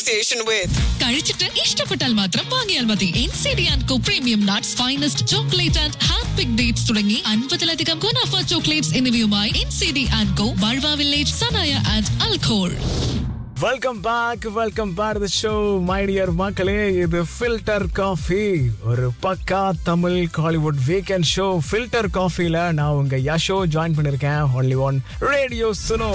association with. കഴിച്ചിട്ട് ഇഷ്ടപ്പെട്ടാൽ മാത്രം വാങ്ങിയാൽ മതി N C D and co premium nuts finest chocolate and hand pick dates തുടങ്ങി അൻപതിലധികം ഗുണാഫ ചോക്ലേറ്റ്സ് എന്നിവയുമായി N C D and co ബൾവ വില്ലേജ് സനായ ആൻഡ് അൽഖോൾ welcome back welcome back the show my dear மக்களே இது ஃபில்டர் காஃபி ஒரு பக்கா தமிழ் காலிவுட் வீக்கெண்ட் ஷோ ஃபில்டர் காஃபில நான் உங்க யஷோ ஜாயின் பண்ணிருக்கேன் ஒன்லி ஒன் ரேடியோ சுனோ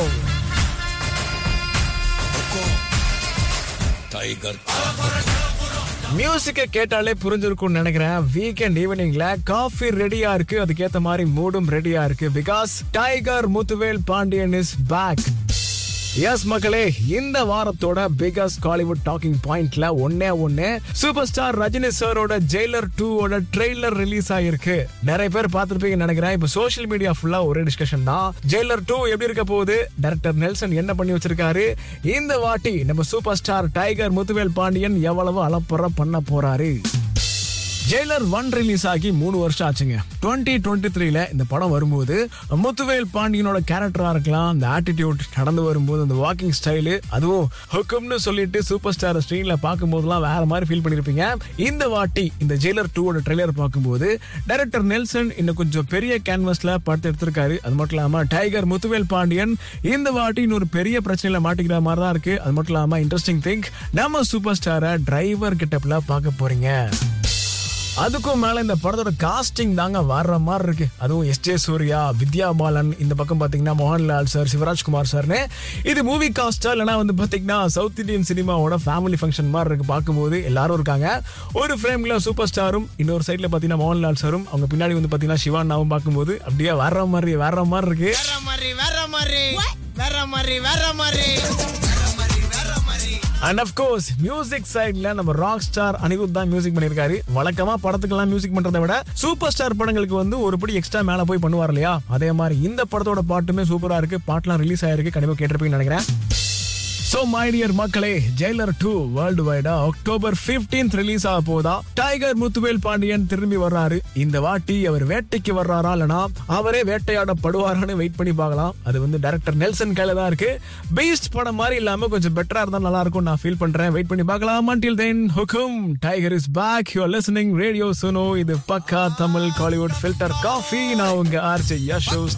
टाइगर மியூசிக்கை கேட்டாலே புரிஞ்சிருக்கும்னு நினைக்கிறேன் வீக்கெண்ட் ஈவினிங்ல காஃபி ரெடியா இருக்கு அதுக்கேத்த மாதிரி மூடும் ரெடியா இருக்கு because tiger Muthuvel Pandian is back yes மக்களே இந்த வாரத்தோட பிகஸ்ட் காலிவுட் டாக்கிங் பாயிண்ட்ல ஒன்னே ஒண்ணு சூப்பர் ஸ்டார் ரஜினி சாரோட ஜெயிலர் டூ ஓட ட்ரெய்லர் ரிலீஸ் ஆயிருக்கு நிறைய பேர் பார்த்திருப்பீங்கன்னு நினைக்கிறேன் இப்போ சோஷியல் மீடியா ஃபுல்லா ஒரே டிஸ்கஷன் தான் ஜெயிலர் டூ எப்படி இருக்க போகுது டைரக்டர் நெல்சன் என்ன பண்ணி வச்சிருக்காரு இந்த வாட்டி நம்ம super star tiger Muthuvel Pandian எவ்வளவு அலப்புற பண்ண போறாரு ஜெயிலர் ஒன் ரிலீஸ் ஆகி மூணு வருஷம் ஆச்சுங்க டுவெண்ட்டி டுவெண்ட்டி த்ரீல இந்த படம் வரும்போது முத்துவேல் பாண்டியனோட கேரக்டரா இருக்கலாம் அந்த ஆட்டிடியூட் நடந்து வரும்போது அந்த வாக்கிங் ஸ்டைலு அதுவும் ஹுக்கும்னு சொல்லிட்டு சூப்பர் ஸ்டார் ஸ்க்ரீன்ல பார்க்கும்போதெல்லாம் வேற மாதிரி ஃபீல் பண்ணிருப்பீங்க இந்த வாட்டி இந்த ஜெயிலர் டூவோட ட்ரெய்லர் பார்க்கும்போது டைரக்டர் நெல்சன் இன்னும் கொஞ்சம் பெரிய கேன்வஸ்ல படத்தை எடுத்திருக்காரு அது மட்டும் இல்லாம டைகர் முத்துவேல் பாண்டியன் இந்த வாட்டி இன்னொரு பெரிய பிரச்சனையில மாட்டிக்கிற மாதிரி தான் இருக்கு அது மட்டும் இல்லாம இன்ட்ரெஸ்டிங் திங்க் நம்ம சூப்பர் ஸ்டாரை டிரைவர் கிட்டப்ல பார்க்க போறீங்க அதுக்கும் மேல இந்த படத்தோட காஸ்டிங் தாங்க வர்ற மாதிரி இருக்கு அதுவும் எஸ் ஜே சூர்யா வித்யா பாலன் இந்த பக்கம் பாத்தீங்கன்னா மோகன்லால் சார் சிவராஜ்குமார் சார்னு இது மூவி காஸ்டா இல்லைன்னா வந்து பாத்தீங்கன்னா சவுத் இந்தியன் சினிமாவோட ஃபேமிலி ஃபங்க்ஷன் மாதிரி இருக்கு பார்க்கும்போது எல்லாரும் இருக்காங்க ஒரு ஃப்ரேம்ல சூப்பர் ஸ்டாரும் இன்னொரு சைட்ல பாத்தீங்கன்னா மோகன்லால் சாரும் அவங்க பின்னாடி வந்து பாத்தீங்கன்னா சிவானாவும் பார்க்கும்போது அப்படியே வர்ற மாதிரி வர்ற மாதிரி இருக்கு வேற மாதிரி வேற மாதிரி வேற மாதிரி வேற மாதிரி அண்ட் ஆஃப் கோர்ஸ் மியூசிக் சைடுல நம்ம ராக் ஸ்டார் அனிருத் தான் மியூசிக் பண்ணிருக்காரு வழக்கமா படத்துக்கெல்லாம் மியூசிக் பண்றதை விட சூப்பர் ஸ்டார் படங்களுக்கு வந்து ஒரு படி எக்ஸ்ட்ரா மேல போய் பண்ணுவார் இல்லையா அதே மாதிரி இந்த படத்தோட பாட்டுமே சூப்பரா இருக்கு பாட்டுலாம் ரிலீஸ் ஆயிருக்கு கண்டிப்பா கேட்டிருப்பீங்கன்னு நினைக்கிறேன் சோ மை டியர் மக்களே ஜெயிலர் டூ வேர்ல்டு வைடா அக்டோபர் 15th ரிலீஸ் ஆக போதா டைகர் முத்துவேல் பாண்டியன் திரும்பி வர்றாரு இந்த வாட்டி அவர் வேட்டைக்கு வர்றாரா இல்லனா அவரே வேட்டையாடப்படுவாரான்னு வெயிட் பண்ணி பார்க்கலாம் அது வந்து டைரக்டர் நெல்சன் கையில தான் இருக்கு பீஸ்ட் படம் மாதிரி இல்லாம கொஞ்சம் பெட்டரா இருந்தா நல்லா இருக்கும் நான் ஃபீல் பண்றேன் வெயிட் பண்ணி பார்க்கலாம் until then ஹுக்கும் tiger is back you are listening radio Suno இது பக்கா தமிழ் காலிவுட் ஃபில்டர் காஃபி நான் உங்க ஆர்ஜே யஷோ